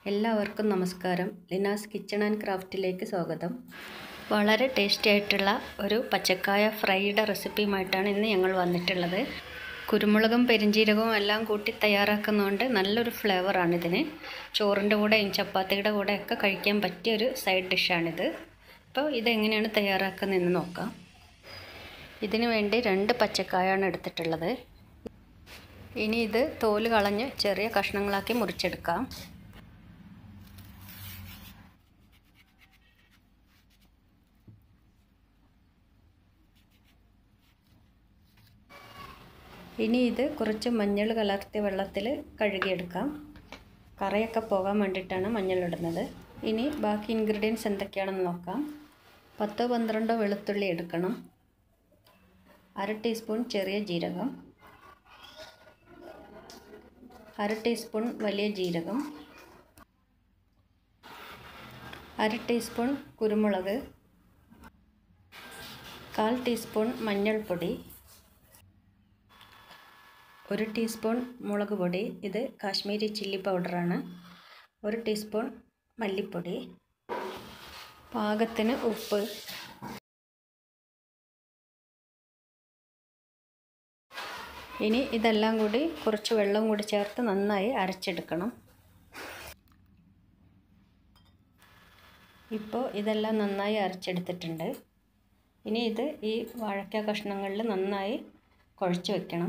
എല്ലാവർക്കും നമസ്കാരം Leena's kitchen and ക്രാഫ്റ്റിലേക്ക് സ്വാഗതം വളരെ ടേസ്റ്റി ആയിട്ടുള്ള ഒരു പച്ചക്കായ ഫ്രൈയുടെ റെസിപ്പിയുമായിട്ടാണ് ഇന്ന് ഞങ്ങൾ വന്നിട്ടുള്ളത് കുരുമുളകും പെരിഞ്ജീരകവും എല്ലാം കൂട്ടി തയ്യാറാക്കുന്നതുകൊണ്ട് നല്ലൊരു ഫ്ലേവറാണ് ഇതിന് ചോറിൻ്റെ കൂടെയും ചപ്പാത്തിയുടെ കൂടെയൊക്കെ കഴിക്കാൻ പറ്റിയ ഒരു സൈഡ് ഡിഷാണിത് അപ്പോൾ ഇതെങ്ങനെയാണ് തയ്യാറാക്കുന്നതെന്ന് നോക്കാം ഇതിനു വേണ്ടി രണ്ട് പച്ചക്കായാണ് എടുത്തിട്ടുള്ളത് ഇനി ഇത് തോല് കളഞ്ഞ് ചെറിയ കഷ്ണങ്ങളാക്കി മുറിച്ചെടുക്കാം ഇനി ഇത് കുറച്ച് മഞ്ഞൾ കലർത്തിയ വെള്ളത്തിൽ കഴുകിയെടുക്കാം കറയൊക്കെ പോകാൻ വേണ്ടിയിട്ടാണ് മഞ്ഞൾ ഇടുന്നത് ഇനി ബാക്കി ഇൻഗ്രീഡിയൻസ് എന്തൊക്കെയാണെന്ന് നോക്കാം പത്തോ പന്ത്രണ്ടോ വെളുത്തുള്ളി എടുക്കണം അര ടീസ്പൂൺ ചെറിയ ജീരകം അര ടീസ്പൂൺ വലിയ ജീരകം അര ടീസ്പൂൺ കുരുമുളക് കാൽ ടീസ്പൂൺ മഞ്ഞൾപ്പൊടി ഒരു ടീസ്പൂൺ മുളക് പൊടി ഇത് കാശ്മീരി ചില്ലി പൗഡറാണ് ഒരു ടീസ്പൂൺ മല്ലിപ്പൊടി പാകത്തിന് ഉപ്പ് ഇനി ഇതെല്ലാം കൂടി കുറച്ച് വെള്ളം കൂടി ചേർത്ത് നന്നായി അരച്ചെടുക്കണം ഇപ്പോൾ ഇതെല്ലാം നന്നായി അരച്ചെടുത്തിട്ടുണ്ട് ഇനി ഇത് ഈ വാഴക്ക കഷ്ണങ്ങളിൽ നന്നായി കുഴച്ച് വെക്കണം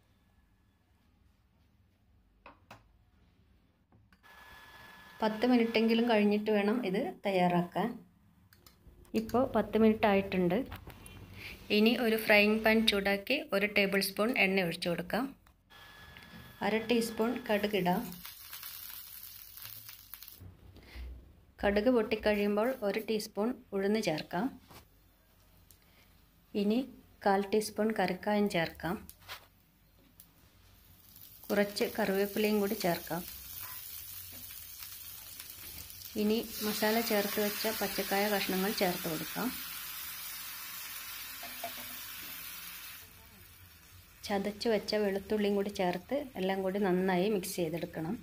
പത്ത് മിനിറ്റെങ്കിലും കഴിഞ്ഞിട്ട് വേണം ഇത് തയ്യാറാക്കാൻ ഇപ്പോൾ പത്ത് മിനിറ്റ് ആയിട്ടുണ്ട് ഇനി ഒരു ഫ്രൈയിങ് പാൻ ചൂടാക്കി ഒരു ടേബിൾ സ്പൂൺ എണ്ണ ഒഴിച്ചു കൊടുക്കാം അര ടീസ്പൂൺ കടുകിടാം കടുക് പൊട്ടിക്കഴിയുമ്പോൾ ഒരു ടീസ്പൂൺ ഉഴുന്ന് ചേർക്കാം ഇനി കാൽ ടീസ്പൂൺ കറിക്കായം ചേർക്കാം കുറച്ച് കറിവേപ്പിലയും കൂടി ചേർക്കാം ഇനി മസാല ചേർത്ത് വെച്ച പച്ചക്കായ കഷ്ണങ്ങൾ ചേർത്ത് കൊടുക്കാം ചതച്ച് വെച്ച വെളുത്തുള്ളിയും കൂടി ചേർത്ത് എല്ലാം കൂടി നന്നായി മിക്സ് ചെയ്തെടുക്കണം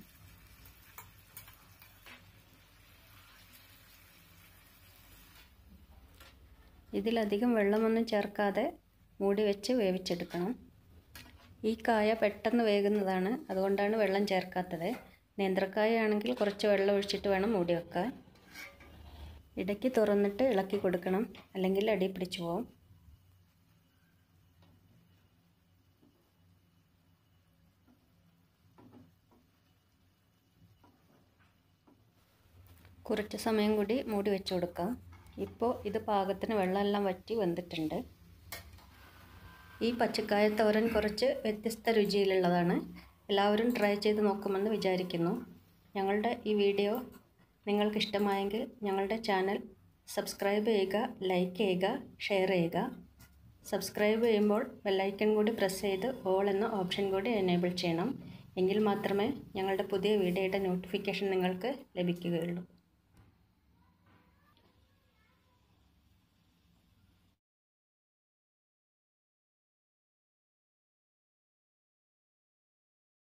ഇതിലധികം വെള്ളമൊന്നും ചേർക്കാതെ മൂടി വെച്ച് വേവിച്ചെടുക്കണം ഈ കായ പെട്ടെന്ന് വേകുന്നതാണ് അതുകൊണ്ടാണ് വെള്ളം ചേർക്കാത്തത് നേന്ത്രക്കായ ആണെങ്കിൽ കുറച്ച് വെള്ളം ഒഴിച്ചിട്ട് വേണം മൂടി വെക്കാൻ ഇടയ്ക്ക് തുറന്നിട്ട് ഇളക്കി കൊടുക്കണം അല്ലെങ്കിൽ അടി പിടിച്ചു പോകും കുറച്ച് സമയം കൂടി മൂടി വെച്ച് കൊടുക്കാം ഇപ്പോൾ ഇത് പാകത്തിന് വെള്ളമെല്ലാം വറ്റി വന്നിട്ടുണ്ട് ഈ പച്ചക്കായ തോരൻ കുറച്ച് വ്യത്യസ്ത രുചിയിലുള്ളതാണ് എല്ലാവരും ട്രൈ ചെയ്ത് നോക്കുമെന്ന് വിചാരിക്കുന്നു ഞങ്ങളുടെ ഈ വീഡിയോ നിങ്ങൾക്ക് ഇഷ്ടമായെങ്കിൽ ഞങ്ങളുടെ ചാനൽ സബ്സ്ക്രൈബ് ചെയ്യുക ലൈക്ക് ചെയ്യുക ഷെയർ ചെയ്യുക സബ്സ്ക്രൈബ് ചെയ്യുമ്പോൾ ബെല്ലൈക്കൺ കൂടി പ്രസ് ചെയ്ത് ഓൾ എന്ന ഓപ്ഷൻ കൂടി എനേബിൾ ചെയ്യണം എങ്കിൽ മാത്രമേ ഞങ്ങളുടെ പുതിയ വീഡിയോയുടെ നോട്ടിഫിക്കേഷൻ നിങ്ങൾക്ക് ലഭിക്കുകയുള്ളൂ